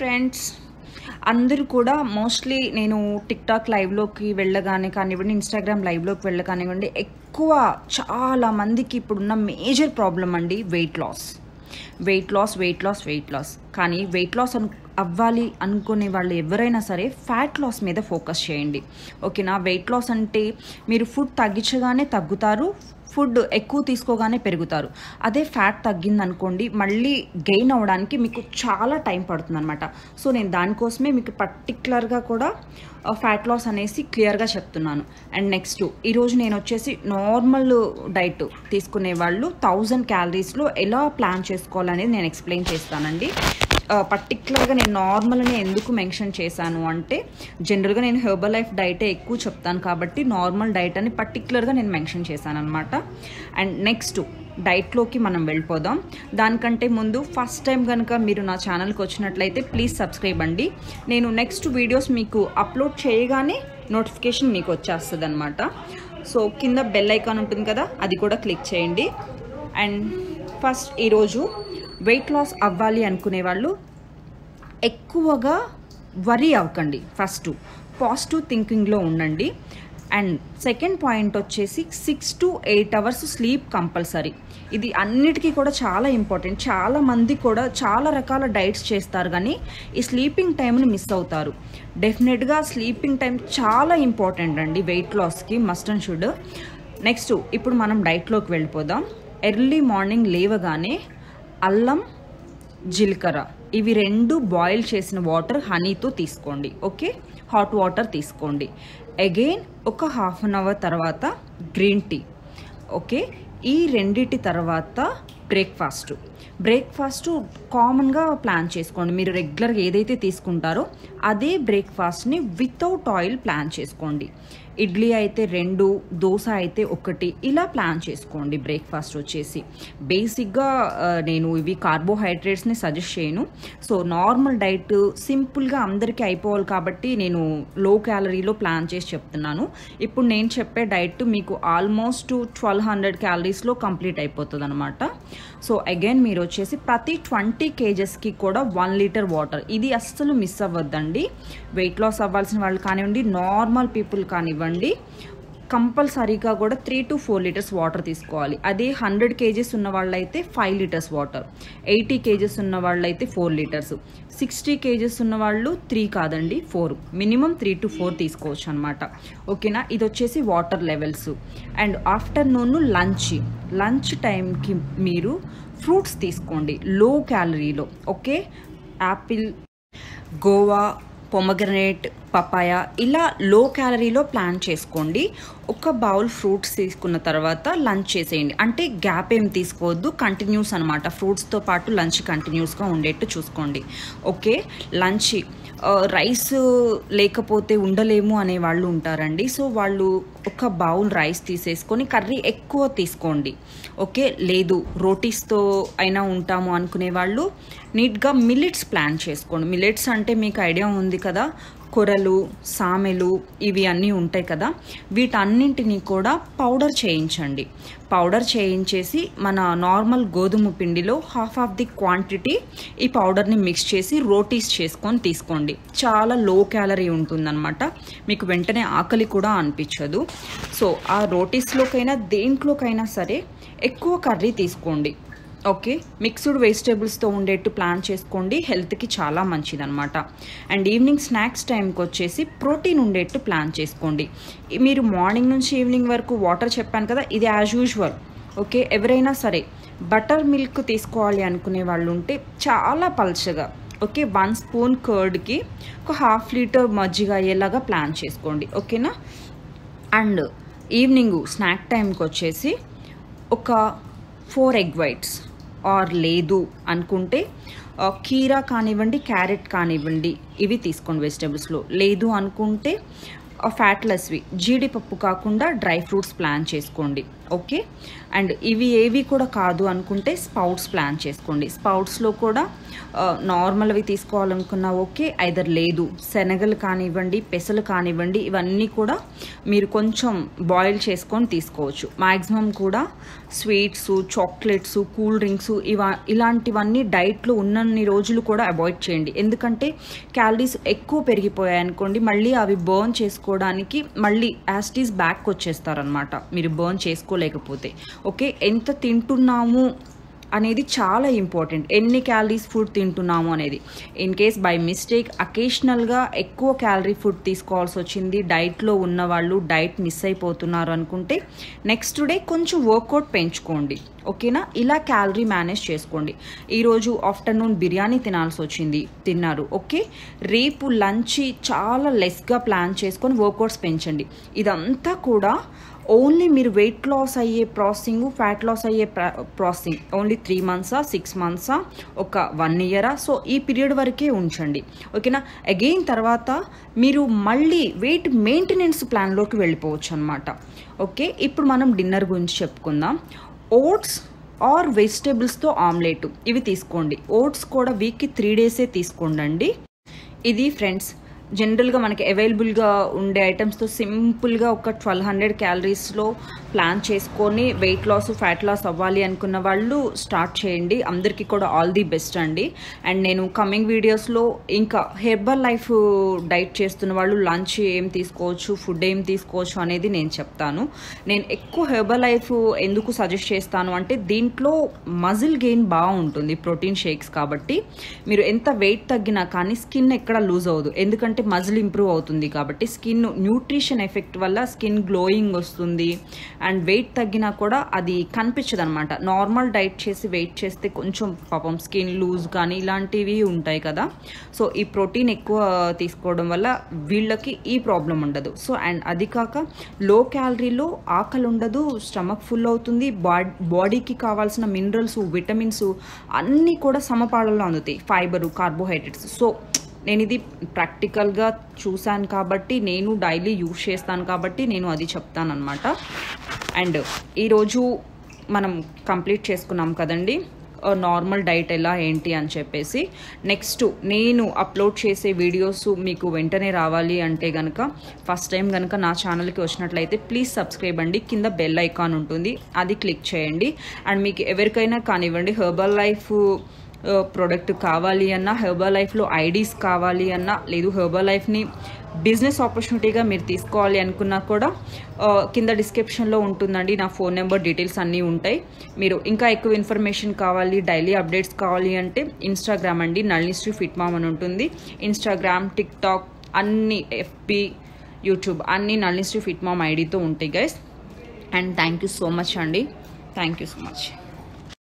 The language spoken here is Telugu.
ఫ్రెండ్స్ అందరూ కూడా మోస్ట్లీ నేను టిక్టాక్ లైవ్లోకి వెళ్ళగానే కానివ్వండి ఇన్స్టాగ్రామ్ లైవ్లోకి వెళ్ళగానివ్వండి ఎక్కువ చాలా మందికి ఇప్పుడున్న మేజర్ ప్రాబ్లం అండి weight loss weight loss weight loss weight loss కానీ వెయిట్ లాస్ అను అవ్వాలి అనుకునే వాళ్ళు ఎవరైనా సరే ఫ్యాట్ లాస్ మీద ఫోకస్ చేయండి ఓకేనా వెయిట్ లాస్ అంటే మీరు ఫుడ్ తగ్గించగానే తగ్గుతారు ఫుడ్ ఎక్కువ తీసుకోగానే పెరుగుతారు అదే ఫ్యాట్ తగ్గింది అనుకోండి మళ్ళీ గెయిన్ అవ్వడానికి మీకు చాలా టైం పడుతుంది అనమాట సో నేను దానికోసమే మీకు పర్టికులర్గా కూడా ఫ్యాట్ లాస్ అనేసి క్లియర్గా చెప్తున్నాను అండ్ నెక్స్ట్ ఈరోజు నేను వచ్చేసి నార్మల్ డైట్ తీసుకునే వాళ్ళు థౌజండ్ క్యాలరీస్లో ఎలా ప్లాన్ చేసుకోవాలనేది నేను ఎక్స్ప్లెయిన్ చేస్తానండి పర్టికులర్గా నేను నార్మల్ని ఎందుకు మెన్షన్ చేశాను అంటే జనరల్గా నేను హెర్బల్ లైఫ్ డైటే ఎక్కువ చెప్తాను కాబట్టి నార్మల్ డైట్ అని పర్టికులర్గా నేను మెన్షన్ చేశాను అనమాట అండ్ నెక్స్ట్ డైట్లోకి మనం వెళ్ళిపోదాం దానికంటే ముందు ఫస్ట్ టైం కనుక మీరు నా ఛానల్కి వచ్చినట్లయితే ప్లీజ్ సబ్స్క్రైబ్ అండి నేను నెక్స్ట్ వీడియోస్ మీకు అప్లోడ్ చేయగానే నోటిఫికేషన్ మీకు వచ్చేస్తుంది అనమాట సో కింద బెల్ ఐకాన్ ఉంటుంది కదా అది కూడా క్లిక్ చేయండి అండ్ ఫస్ట్ ఈరోజు వెయిట్ లాస్ అవ్వాలి అనుకునే వాళ్ళు ఎక్కువగా వరీ అవ్వకండి ఫస్ట్ పాజిటివ్ థింకింగ్లో ఉండండి అండ్ సెకండ్ పాయింట్ వచ్చేసి six to eight hours sleep compulsory ఇది అన్నిటికీ కూడా చాలా ఇంపార్టెంట్ చాలా మంది కూడా చాలా రకాల డైట్స్ చేస్తారు కానీ ఈ స్లీపింగ్ టైంని మిస్ అవుతారు డెఫినెట్గా స్లీపింగ్ టైం చాలా ఇంపార్టెంట్ అండి వెయిట్ లాస్కి మస్ట్ అండ్ షుడ్ నెక్స్ట్ ఇప్పుడు మనం డైట్లోకి వెళ్ళిపోదాం ఎర్లీ మార్నింగ్ లేవగానే అల్లం జీలకర్ర ఇవి రెండు బాయిల్ చేసిన వాటర్ హనీతో తీసుకోండి ఓకే హాట్ వాటర్ తీసుకోండి అగైన్ ఒక హాఫ్ అన్ అవర్ తర్వాత గ్రీన్ టీ ఓకే ఈ రెండిటి తర్వాత బ్రేక్ఫాస్ట్ బ్రేక్ఫాస్ట్ కామన్గా ప్లాన్ చేసుకోండి మీరు రెగ్యులర్గా ఏదైతే తీసుకుంటారో అదే బ్రేక్ఫాస్ట్ని వితౌట్ ఆయిల్ ప్లాన్ చేసుకోండి ఇడ్లీ అయితే రెండు దోశ అయితే ఒకటి ఇలా ప్లాన్ చేసుకోండి బ్రేక్ఫాస్ట్ వచ్చేసి బేసిక్గా నేను ఇవి కార్బోహైడ్రేట్స్ని సజెస్ట్ చేయను సో నార్మల్ డైట్ సింపుల్గా అందరికీ అయిపోవాలి కాబట్టి నేను లో క్యాలరీలో ప్లాన్ చేసి చెప్తున్నాను ఇప్పుడు నేను చెప్పే డైట్ మీకు ఆల్మోస్ట్ ట్వెల్వ్ హండ్రెడ్ క్యాలరీస్లో కంప్లీట్ అయిపోతుంది అనమాట సో అగైన్ మీరు వచ్చేసి ప్రతి ట్వంటీ కేజెస్కి కూడా వన్ లీటర్ వాటర్ ఇది అస్సలు మిస్ అవ్వద్దండి వెయిట్ లాస్ అవ్వాల్సిన వాళ్ళు కానివ్వండి నార్మల్ పీపుల్ కానివ్వండి కంపల్సరీగా కూడా three to four litres water తీసుకోవాలి అదే హండ్రెడ్ కేజీస్ ఉన్న వాళ్ళైతే five litres water eighty kgs ఉన్న వాళ్ళైతే ఫోర్ లీటర్స్ సిక్స్టీ కేజెస్ ఉన్న వాళ్ళు త్రీ కాదండి four minimum three to four తీసుకోవచ్చు అనమాట ఓకేనా ఇది వచ్చేసి water levels and afternoon lunch lunch టైంకి మీరు ఫ్రూట్స్ తీసుకోండి లో క్యాలరీలో okay apple guava pomegranate papaya ఇలా లో క్యాలరీలో ప్లాన్ చేసుకోండి ఒక బౌల్ ఫ్రూట్స్ తీసుకున్న తర్వాత లంచ్ చేసేయండి అంటే గ్యాప్ ఏం తీసుకోవద్దు కంటిన్యూస్ అనమాట ఫ్రూట్స్తో పాటు లంచ్ కంటిన్యూస్గా ఉండేట్టు చూసుకోండి ఓకే లంచ్ రైస్ లేకపోతే ఉండలేము అనే వాళ్ళు ఉంటారండి సో వాళ్ళు ఒక బౌల్ రైస్ తీసేసుకొని కర్రీ ఎక్కువ తీసుకోండి ఓకే లేదు రోటీస్తో అయినా ఉంటాము అనుకునే వాళ్ళు నీట్గా మిల్లెట్స్ ప్లాన్ చేసుకోండి మిల్లెట్స్ అంటే మీకు ఐడియా ఉంది కదా కొరలు సామెలు ఇవి అన్నీ ఉంటాయి కదా వీటన్నింటినీ కూడా పౌడర్ చేయించండి పౌడర్ చేయించేసి మన నార్మల్ గోధుమ పిండిలో హాఫ్ ఆఫ్ ది క్వాంటిటీ ఈ పౌడర్ని మిక్స్ చేసి రోటీస్ చేసుకొని తీసుకోండి చాలా లో క్యాలరీ ఉంటుందన్నమాట మీకు వెంటనే ఆకలి కూడా అనిపించదు సో ఆ రోటీస్లోకైనా దేంట్లోకైనా సరే ఎక్కువ కర్రీ తీసుకోండి ఓకే మిక్స్డ్ వెజిటేబుల్స్తో ఉండేట్టు ప్లాన్ చేసుకోండి హెల్త్కి చాలా మంచిదన్నమాట అండ్ ఈవినింగ్ స్నాక్స్ టైంకి వచ్చేసి ప్రోటీన్ ఉండేట్టు ప్లాన్ చేసుకోండి మీరు మార్నింగ్ నుంచి ఈవినింగ్ వరకు వాటర్ చెప్పాను కదా ఇది యాజ్ యూజువల్ ఓకే ఎవరైనా సరే బటర్ మిల్క్ తీసుకోవాలి అనుకునే వాళ్ళు ఉంటే చాలా పల్చగా ఓకే వన్ స్పూన్ కర్డ్కి ఒక హాఫ్ లీటర్ మజ్జిగ అయ్యేలాగా ప్లాన్ చేసుకోండి ఓకేనా అండ్ ఈవినింగ్ స్నాక్ టైంకి వచ్చేసి ఒక ఫోర్ ఎగ్ వైట్స్ ఆర్ లేదు అనుకుంటే కీరా కానివ్వండి క్యారెట్ కానివ్వండి ఇవి తీసుకోండి వెజిటేబుల్స్లో లేదు అనుకుంటే ఫ్యాట్లెస్వి జీడిపప్పు కాకుండా డ్రై ఫ్రూట్స్ ప్లాన్ చేసుకోండి ఓకే అండ్ ఇవి ఏవి కూడా కాదు అనుకుంటే స్పౌట్స్ ప్లాన్ చేసుకోండి స్పౌట్స్లో కూడా నార్మల్వి తీసుకోవాలనుకున్నా ఓకే ఐదర్ లేదు శనగలు కానివ్వండి పెసలు కానివ్వండి ఇవన్నీ కూడా మీరు కొంచెం బాయిల్ చేసుకొని తీసుకోవచ్చు మ్యాక్సిమం కూడా స్వీట్స్ చాక్లెట్స్ కూల్ డ్రింక్స్ ఇవా ఇలాంటివన్నీ డైట్లో ఉన్నన్ని రోజులు కూడా అవాయిడ్ చేయండి ఎందుకంటే క్యాలరీస్ ఎక్కువ పెరిగిపోయాయి అనుకోండి మళ్ళీ అవి బర్న్ చేసుకోవడానికి మళ్ళీ యాస్టీస్ బ్యాక్ వచ్చేస్తారనమాట మీరు బర్న్ చేసుకోలేకపోతే ఓకే ఎంత తింటున్నాము అనేది చాలా ఇంపార్టెంట్ ఎన్ని క్యాలరీస్ ఫుడ్ తింటున్నాము అనేది ఇన్ కేస్ బై మిస్టేక్ అకేషనల్గా ఎక్కువ క్యాలరీ ఫుడ్ తీసుకోవాల్సి వచ్చింది డైట్లో ఉన్న వాళ్ళు డైట్ మిస్ అయిపోతున్నారు అనుకుంటే నెక్స్ట్ డే కొంచెం వర్కౌట్ పెంచుకోండి ఓకేనా ఇలా క్యాలరీ మేనేజ్ చేసుకోండి ఈరోజు ఆఫ్టర్నూన్ బిర్యానీ తినాల్సి వచ్చింది తిన్నారు ఓకే రేపు లంచ్ చాలా లెస్గా ప్లాన్ చేసుకొని వర్కౌట్స్ పెంచండి ఇదంతా కూడా ఓన్లీ మీరు వెయిట్ లాస్ అయ్యే ప్రాసెసింగ్ ఫ్యాట్ లాస్ అయ్యే ప్రాసెసింగ్ ఓన్లీ త్రీ మంత్సా సిక్స్ మంత్సా ఒక వన్ ఇయరా సో ఈ పీరియడ్ వరకే ఉంచండి ఓకేనా అగైన్ తర్వాత మీరు మళ్ళీ వెయిట్ మెయింటెనెన్స్ ప్లాన్లోకి వెళ్ళిపోవచ్చు అనమాట ఓకే ఇప్పుడు మనం డిన్నర్ గురించి చెప్పుకుందాం ఓట్స్ ఆర్ వెజిటేబుల్స్తో ఆమ్లెట్ ఇవి తీసుకోండి ఓట్స్ కూడా వీక్కి త్రీ డేసే తీసుకోండి ఇది ఫ్రెండ్స్ జనరల్గా మనకి అవైలబుల్గా ఉండే ఐటమ్స్తో సింపుల్గా ఒక ట్వెల్వ్ హండ్రెడ్ క్యాలరీస్లో ప్లాన్ చేసుకొని వెయిట్ లాస్ ఫ్యాట్ లాస్ అవ్వాలి అనుకున్న వాళ్ళు స్టార్ట్ చేయండి అందరికీ కూడా ఆల్ ది బెస్ట్ అండి అండ్ నేను కమింగ్ వీడియోస్లో ఇంకా హెర్బల్ లైఫ్ డైట్ చేస్తున్న వాళ్ళు లంచ్ ఏం తీసుకోవచ్చు ఫుడ్ ఏం తీసుకోవచ్చు అనేది నేను చెప్తాను నేను ఎక్కువ హెర్బల్ లైఫ్ ఎందుకు సజెస్ట్ చేస్తాను అంటే దీంట్లో మజిల్ గెయిన్ బాగుంటుంది ప్రోటీన్ షేక్స్ కాబట్టి మీరు ఎంత వెయిట్ తగ్గినా కానీ స్కిన్ ఎక్కడ లూజ్ అవ్వదు ఎందుకంటే మజిల్ ఇంప్రూవ్ అవుతుంది కాబట్టి స్కిన్ న్యూట్రిషన్ ఎఫెక్ట్ వల్ల స్కిన్ గ్లోయింగ్ వస్తుంది అండ్ వెయిట్ తగ్గినా కూడా అది కనిపించదు అనమాట నార్మల్ డైట్ చేసి వెయిట్ చేస్తే కొంచెం పాపం స్కిన్ లూజ్ కానీ ఇలాంటివి ఉంటాయి కదా సో ఈ ప్రోటీన్ ఎక్కువ తీసుకోవడం వల్ల వీళ్ళకి ఈ ప్రాబ్లం ఉండదు సో అండ్ అది కాక లో క్యాలరీలో ఆకలి ఉండదు స్టమక్ ఫుల్ అవుతుంది బాడీకి కావాల్సిన మినరల్స్ విటమిన్స్ అన్నీ కూడా సమపాళలో అందుతాయి ఫైబరు కార్బోహైడ్రేట్స్ సో నేను ఇది ప్రాక్టికల్గా చూశాను కాబట్టి నేను డైలీ యూజ్ చేస్తాను కాబట్టి నేను అది చెప్తాను అనమాట అండ్ ఈరోజు మనం కంప్లీట్ చేసుకున్నాం కదండి నార్మల్ డైట్ ఎలా ఏంటి అని చెప్పేసి నెక్స్ట్ నేను అప్లోడ్ చేసే వీడియోస్ మీకు వెంటనే రావాలి అంటే కనుక ఫస్ట్ టైం కనుక నా ఛానల్కి వచ్చినట్లయితే ప్లీజ్ సబ్స్క్రైబ్ అండి కింద బెల్ ఐకాన్ ఉంటుంది అది క్లిక్ చేయండి అండ్ మీకు ఎవరికైనా కానివ్వండి హెర్బల్ లైఫ్ ప్రోడక్ట్ కావాలి అన్నా హెర్బల్ లైఫ్లో ఐడీస్ కావాలి అన్నా లేదు హెర్బల్ లైఫ్ని బిజినెస్ ఆపర్చునిటీగా మీరు తీసుకోవాలి అనుకున్నా కూడా కింద డిస్క్రిప్షన్లో ఉంటుందండి నా ఫోన్ నెంబర్ డీటెయిల్స్ అన్నీ ఉంటాయి మీరు ఇంకా ఎక్కువ ఇన్ఫర్మేషన్ కావాలి డైలీ అప్డేట్స్ కావాలి అంటే ఇన్స్టాగ్రామ్ అండి నళినిశ్రీ ఫిట్ మామ్ అని ఉంటుంది ఇన్స్టాగ్రామ్ టిక్ టాక్ అన్ని ఎఫ్బి యూట్యూబ్ అన్ని నళినిశ్రీ ఫిట్ మామ్ ఐడితో ఉంటాయి guys and thank you so much అండి థ్యాంక్ యూ సో మచ్